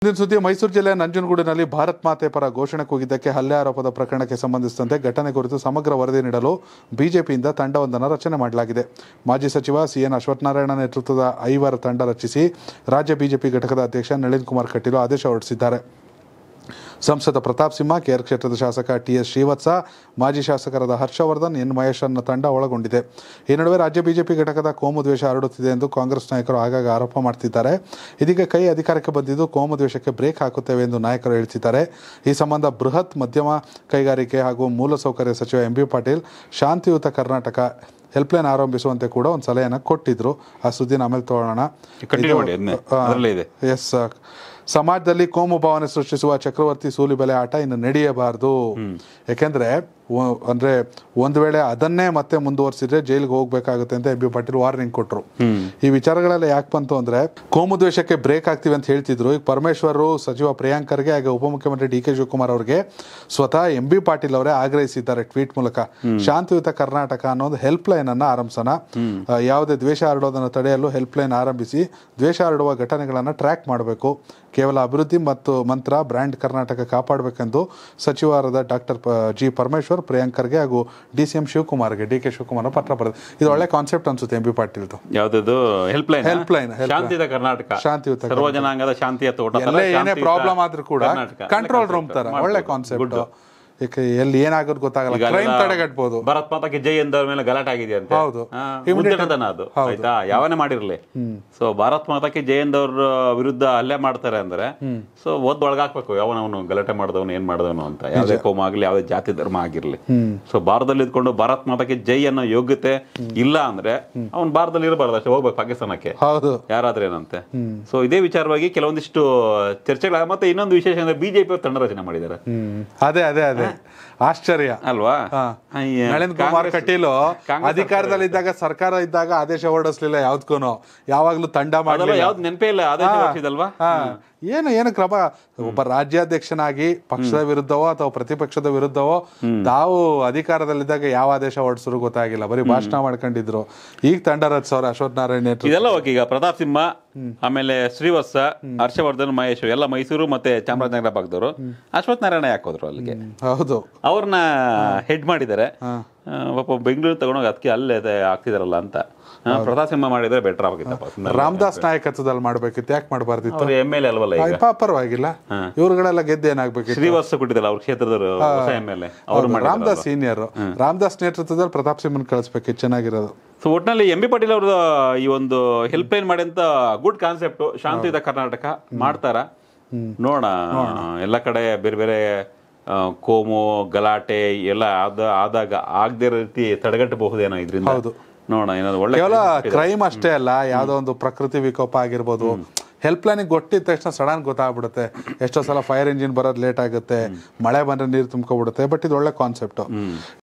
ಇಂದಿನ ಸುದ್ದಿ ಮೈಸೂರು ಜಿಲ್ಲೆಯ ನಂಜನಗೂಡಿನಲ್ಲಿ ಭಾರತ್ ಮಾತೆ ಪರ ಘೋಷಣೆ ಕೂಗಿದ್ದಕ್ಕೆ ಹಲ್ಲೆ ಆರೋಪದ ಪ್ರಕರಣಕ್ಕೆ ಸಂಬಂಧಿಸಿದಂತೆ ಘಟನೆ ಕುರಿತು ಸಮಗ್ರ ವರದಿ ನೀಡಲು ಬಿಜೆಪಿಯಿಂದ ತಂಡವೊಂದನ್ನು ರಚನೆ ಮಾಡಲಾಗಿದೆ ಮಾಜಿ ಸಚಿವ ಸಿಎನ್ ಅಶ್ವತ್ಥನಾರಾಯಣ ನೇತೃತ್ವದ ಐವರ ತಂಡ ರಚಿಸಿ ರಾಜ್ಯ ಬಿಜೆಪಿ ಘಟಕದ ಅಧ್ಯಕ್ಷ ನಳಿನ್ ಕುಮಾರ್ ಕಟೀಲು ಆದೇಶ ಹೊರಡಿಸಿದ್ದಾರೆ ಸಂಸದ ಪ್ರತಾಪ್ ಸಿಂಹ ಕೆಆರ್ ಕ್ಷೇತ್ರದ ಶಾಸಕ ಟಿ ಎಸ್ ಶ್ರೀವತ್ಸ ಮಾಜಿ ಶಾಸಕರಾದ ಹರ್ಷವರ್ಧನ್ ಎನ್ ಮಹೇಶನ್ನ ತಂಡ ಒಳಗೊಂಡಿದೆ ಈ ನಡುವೆ ರಾಜ್ಯ ಬಿಜೆಪಿ ಘಟಕದ ಕೋಮು ದ್ವೇಷ ಹರಡುತ್ತಿದೆ ಎಂದು ಕಾಂಗ್ರೆಸ್ ನಾಯಕರು ಆಗಾಗ ಆರೋಪ ಮಾಡ್ತಿದ್ದಾರೆ ಇದೀಗ ಕೈ ಅಧಿಕಾರಕ್ಕೆ ಬಂದಿದ್ದು ಕೋಮು ದ್ವೇಷಕ್ಕೆ ಬ್ರೇಕ್ ಹಾಕುತ್ತೇವೆ ಎಂದು ನಾಯಕರು ಹೇಳ್ತಿದ್ದಾರೆ ಈ ಸಂಬಂಧ ಬೃಹತ್ ಮಧ್ಯಮ ಕೈಗಾರಿಕೆ ಹಾಗೂ ಮೂಲಸೌಕರ್ಯ ಸಚಿವ ಎಂ ಬಿ ಪಾಟೀಲ್ ಶಾಂತಿಯುತ ಕರ್ನಾಟಕ ಹೆಲ್ಪ್ಲೈನ್ ಆರಂಭಿಸುವಂತೆ ಕೂಡ ಒಂದು ಸಲಹೆಯನ್ನು ಕೊಟ್ಟಿದ್ರು ಆ ಸುದ್ದಿನ ಆಮೇಲೆ ತಗೊಳ್ಳೋಣ ಕಂಟಿನ್ಯೂ ಮಾಡಿ ಅದನ್ನೇ ಅದರಲ್ಲೇ ಇದೆ ಎಸ್ ಸಮಾಜದಲ್ಲಿ ಕೋಮು ಭಾವನೆ ಸೃಷ್ಟಿಸುವ ಚಕ್ರವರ್ತಿ ಸೂಲಿಬೆಲೆ ಆಟ ಇನ್ನು ನಡೆಯಬಾರದು ಯಾಕೆಂದ್ರೆ ಒ- ಅಂದ್ರೆ ಒಂದು ವೇಳೆ ಅದನ್ನೇ ಮತ್ತೆ ಮುಂದುವರಿಸಿದ್ರೆ ಜೈಲಿಗೆ ಹೋಗ್ಬೇಕಾಗುತ್ತೆ ಅಂತ ಎಂ ಬಿ ಪಾಟೀಲ್ ವಾರ್ನಿಂಗ್ ಕೊಟ್ರು ಈ ವಿಚಾರಗಳೆಲ್ಲ ಯಾಕೆ ಬಂತು ಅಂದ್ರೆ ಕೋಮು ದ್ವೇಷಕ್ಕೆ ಬ್ರೇಕ್ ಆಗ್ತೀವಿ ಅಂತ ಹೇಳ್ತಿದ್ರು ಈಗ ಪರಮೇಶ್ವರ್ ಸಚಿವ ಪ್ರಿಯಾಂಕ್ ಖರ್ಗೆ ಹಾಗೆ ಉಪಮುಖ್ಯಮಂತ್ರಿ ಡಿ ಕೆ ಶಿವಕುಮಾರ್ ಅವರಿಗೆ ಸ್ವತಃ ಎಂ ಬಿ ಪಾಟೀಲ್ ಅವರೇ ಆಗ್ರಹಿಸಿದ್ದಾರೆ ಟ್ವೀಟ್ ಮೂಲಕ ಶಾಂತಿಯುತ ಕರ್ನಾಟಕ ಅನ್ನೋದು ಹೆಲ್ಪ್ ಲೈನ್ ಅನ್ನ ಆರಂಭಿಸೋಣ ಆ, ಯಾವುದೇ ದ್ವೇಷ ಹರಡೋದನ್ನು ತಡೆಯಲು ಹೆಲ್ಪ್ ಲೈನ್ ಆರಂಭಿಸಿ ದ್ವೇಷ ಹರಡುವ ಘಟನೆಗಳನ್ನು ಟ್ರ್ಯಾಕ್ ಮಾಡಬೇಕು ಕೇವಲ ಅಭಿವೃದ್ಧಿ ಮತ್ತು ಮಂತ್ರ ಬ್ರ್ಯಾಂಡ್ ಕರ್ನಾಟಕ ಕಾಪಾಡಬೇಕೆಂದು ಸಚಿವರಾದ ಡಾಕ್ಟರ್ ಜಿ ಪರಮೇಶ್ವರ್ ಪ್ರಿಯಾಂಕ್ ಖರ್ಗೆ ಹಾಗೂ ಡಿ ಸಿ ಎಂ ಶಿವಕುಮಾರ್ಗೆ ಡಿ ಕೆ ಶಿವಕುಮಾರ್ ಪತ್ರ ಬರೆದು ಇದು ಒಳ್ಳೆ ಕಾನ್ಸೆಪ್ಟ್ ಅನ್ಸುತ್ತೆ ಎಂ ಬಿ ಪಾಟೀಲ್ದು ಯಾವ್ದದು ಹೆಲ್ಪ್ ಲೈನ್ Helpline, helpline. ಶಾಂತಿಯುತ ಕರ್ನಾಟಕ ಶಾಂತಿಯುತ ಸರ್ವ ಜನಾಂಗದ ಶಾಂತಿಯ ತೋಟ ತರ ಎಲ್ಲೇ ಏನೇ ಶಾಂತಿಯುತ ಪ್ರಾಬ್ಲಮ್ ಆದ್ರೂ ಕೂಡ ಕರ್ನಾಟಕ. ಕಂಟ್ರೋಲ್ ರೂಮ್ ಒಳ್ಳೆ ತರ concept. ಒಳ್ಳೆ ಮಾಡ್ಬೋದು. ಕಾನ್ಸೆಪ್ಟ್ ಯಾಕೆ ಎಲ್ಲಿ ಏನಾಗೋದು ಗೊತ್ತಾಗಲ್ಲ ಈಗ ಕ್ರೈಮ್ ಅಲ್ಲೆಲ್ಲ ತಡೆಗಟ್ಬೋದು ಭರತ್ ಮಾತಾಕ್ಕೆ ಜೈ ಎಂದವ್ರ ಮೇಲೆ ಗಲಾಟೆ ಆಗಿದೆ ಅಂತ ಹೌದು. Immediate- ಅದು ಆಯ್ತಾ ಯಾವನೇ ಮಾಡಿರ್ಲಿ ಸೊ ಭಾರತ್ ಮಾತಾಕ್ಕೆ ಜೈ ಎಂದವ್ರ ವಿರುದ್ಧ ಹಲ್ಲೆ ಮಾಡ್ತಾರೆ ಅಂದ್ರೆ ಸೊ ಒದ್ ಒಳಗಾಕ್ಬೇಕು ಯಾವನವನು ಗಲಾಟೆ ಮಾಡಿದವನು ಏನ್ ಮಾಡಿದವನು ಅಂತ ಯಾವ್ದೇ ಕೋಮ ಆಗ್ಲಿ ಯಾವ್ದೇ ಜಾತಿ ಧರ್ಮ ಆಗಿರ್ಲಿ ಸೊ ಭಾರತದಲ್ಲಿ ಇದ್ಕೊಂಡು ಭಾರತ್ ಮಾತಾಕ್ಕೆ ಜೈ ಅನ್ನೋ ಯೋಗ್ಯತೆ ಇಲ್ಲ ಅಂದ್ರೆ ಅವ್ನು ಭಾರತದಲ್ಲಿ ಇರಬಾರ್ದು ಅಷ್ಟೇ ಹೋಗ್ಬೇಕು ಪಾಕಿಸ್ತಾನಕ್ಕೆ ಹೌದು ಯಾರಾದ್ರೇನಂತೆ ಸೊ ಇದೇ ವಿಚಾರವಾಗಿ ಕೆಲವೊಂದಿಷ್ಟು ಚರ್ಚೆಗಳ ಮತ್ತೆ ಇನ್ನೊಂದು ವಿಶೇಷ ಅಂದ್ರೆ ಬಿಜೆಪಿ ತಂಡ ರಚನೆ ಮಾಡಿದ್ದಾರೆ ಹ್ಮ್ ಅದೇ ಅದೇ ಅದೇ ಆಶ್ಚರ್ಯ ಅಲ್ವಾ ಹಾ. ಅಯ್ಯ, ನಳಿನ್ ಕುಮಾರ್ ಕಾಂಗ್ರೆಸ್- ಕಟೀಲು ಕಾಂಗ್ರೆಸ್ ಅಧಿಕಾರದಲ್ಲಿ ಇದ್ದಾಗ ಸರ್ಕಾರ ಇದ್ದಾಗ ಆದೇಶ ಹೊರಡಿಸ್ಲಿಲ್ಲ ಯಾವ್ದಕ್ಕೂನು ಯಾವಾಗ್ಲೂ ತಂಡ ಅದೆಲ್ಲ ಮಾಡಲಿಲ್ಲ ಯಾವ್ದು ನೆನಪೇ ಇಲ್ಲ ಆದೇಶ ಹೊರಡಿಸಿದಲ್ವಾ ಏನು ಏನು ಕ್ರಮ ಒಬ್ಬ ರಾಜ್ಯಾಧ್ಯಕ್ಷನಾಗಿ ಪಕ್ಷದ ವಿರುದ್ಧವೋ ಅಥವಾ ಪ್ರತಿಪಕ್ಷದ ವಿರುದ್ಧವೋ ತಾವು ಅಧಿಕಾರದಲ್ಲಿದ್ದಾಗ ಯಾವ ಆದೇಶ ಹೊರಡಿಸಿದ್ರು ಗೊತ್ತಾಗಿಲ್ಲ ಬರೀ ಭಾಷಣ ಮಾಡ್ಕೊಂಡಿದ್ರು ಈಗ ತಂಡ ರಚಿಸೋರು ಅಶ್ವಥ್ ನಾರಾಯಣ ನೇತೃತ್ವ ಇದೆಲ್ಲ ಓಕೆ ಈಗ ಪ್ರತಾಪ್ ಸಿಂಹ ಆಮೇಲೆ ಶ್ರೀವತ್ಸ ಹರ್ಷವರ್ಧನ್ ಮಹೇಶ್ ಎಲ್ಲ ಮೈಸೂರು ಮತ್ತೆ ಚಾಮರಾಜನಗರ ಭಾಗದವರು ಅಶ್ವಥ್ ನಾರಾಯಣ ಯಾಕೆ ಹೋದ್ರು ಅಲ್ಲಿಗೆ ಹೌದು ಅವ್ರನ್ನ ಹೆಡ್ ಮಾಡಿದ್ದಾರೆ ಆ, ಪಾಪ ಬೆಂಗಳೂರು ತಗೊಂಡೋಗಿ ಅದಕ್ಕೆ ಅಲ್ಲೇ ಅದೇ ಆಗ್ತಿದಾರಲ್ಲ ಅಂತ ಆ, ಪ್ರತಾಪ್ ಸಿಂಹ ಮಾಡಿದ್ರೆ ಬೆಟರ್ ಆಗಿತ್ತಪ್ಪ ರಾಮದಾಸ್ ನಾಯಕತ್ವದಲ್ಲಿ ಮಾಡ್ಬೇಕಿತ್ತು ಯಾಕೆ ಮಾಡಬಾರ್ದಿತ್ತು ಅವ್ರು ಎಮ್ ಎಲ್ ಎ ಅಲ್ವಲ್ಲ ಈಗ ಪರವಾಗಿಲ್ಲ ಇವ್ರುಗಳೆಲ್ಲ ಗೆದ್ದು ಏನಾಗ್ಬೇಕಿತ್ತು ಶ್ರೀವತ್ಸ ಕೊಟ್ಟಿದ್ದಲ್ಲ ಅವ್ರ ಕ್ಷೇತ್ರದವರು ಹೊಸ ಎಮ್ ಎಲ್ ಎ ಅವ್ರು ಮಾಡಿದ್ರು ರಾಮದಾಸ್ ಸೀನಿಯರ್ ರಾಮದಾಸ್ ನೇತೃತ್ವದಲ್ಲಿ ಪ್ರತಾಪ್ ಸಿಂಹನ್ ಕಳಿಸ್ಬೇಕಿತ್ತು ಚೆನ್ನಾಗಿರೋದು ಸೊ ಒಟ್ಟಿನಲ್ಲಿ ಎಂ ಬಿ ಪಾಟೀಲ್ ಅವ್ರದ್ದು ಈ ಒಂದು ಹೆಲ್ಪ್ ಲೈನ್ ಮಾಡಿ ಅಂತ ಗುಡ್ ಕಾನ್ಸೆಪ್ಟ್ ಶಾಂತಿಯುತ ಕರ್ನಾಟಕ ಮಾಡ್ತಾರ ನೋಡೋಣ ಎಲ್ಲ ಕಡೆ ಬೇರೆ ಬೇರೆ ಆ, ಕೋಮು ಗಲಾಟೆ ಎಲ್ಲ ಆದ ಆದಾಗ ಆಗದೆ ರೀತಿ ತಡೆಗಟ್ಟಬಹುದೇನೋ ಇದರಿಂದ ಹೌದು. ನೋಡೋಣ ಏನಾದ್ರು ಒಳ್ಳೆ ಕೇವಲ ಕ್ರೈಮ್ ಅಷ್ಟೇ ಅಲ್ಲ ಯಾವ್ದೋ ಒಂದು ಪ್ರಕೃತಿ ವಿಕೋಪ ಆಗಿರ್ಬೋದು ಹೆಲ್ಪ್ ಲೈನಿಗೆ ಕೊಟ್ಟಿದ ತಕ್ಷಣ ಸಡನ್ ಗೊತ್ತಾಗ್ಬಿಡುತ್ತೆ ಎಷ್ಟೋ ಸಲ ಫೈರ್ ಇಂಜಿನ್ ಬರೋದು ಲೇಟ್ ಆಗುತ್ತೆ ಮಳೆ ಬಂದ್ರೆ ನೀರು ತುಂಬ್ಕೊಬಿಡುತ್ತೆ ಬಟ್ ಇದು ಒಳ್ಳೆ ಕಾನ್ಸೆಪ್ಟ್